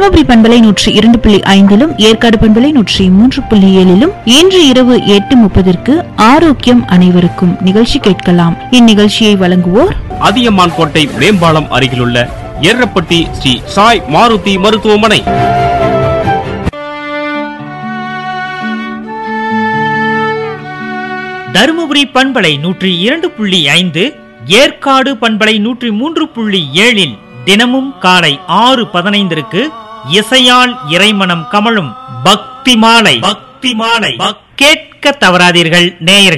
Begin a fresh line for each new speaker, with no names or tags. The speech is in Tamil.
தருமபுரி பண்பலை நூற்றி இரண்டு புள்ளி ஐந்திலும் ஏற்காடு பண்பலை நூற்றி மூன்று புள்ளி ஏழிலும் இன்று இரவு எட்டு முப்பதற்கு ஆரோக்கியம் அனைவருக்கும் நிகழ்ச்சி கேட்கலாம் இந்நிகழ்ச்சியை வழங்குவோர்
அதியமான் கோட்டை மேம்பாலம் அருகிலுள்ள எர்ரப்பட்டி ஸ்ரீ சாய் மாருதி மருத்துவமனை
தருமபுரி பண்பலை நூற்றி இரண்டு புள்ளி ஐந்து ஏற்காடு பண்பலை நூற்றி மூன்று புள்ளி ஏழில் தினமும் காலை ஆறு பதினைந்திற்கு இசையால் இறைமனம் கமழும் பக்தி மாலை பக்தி மாலை கேட்க தவறாதீர்கள் நேயர்கள்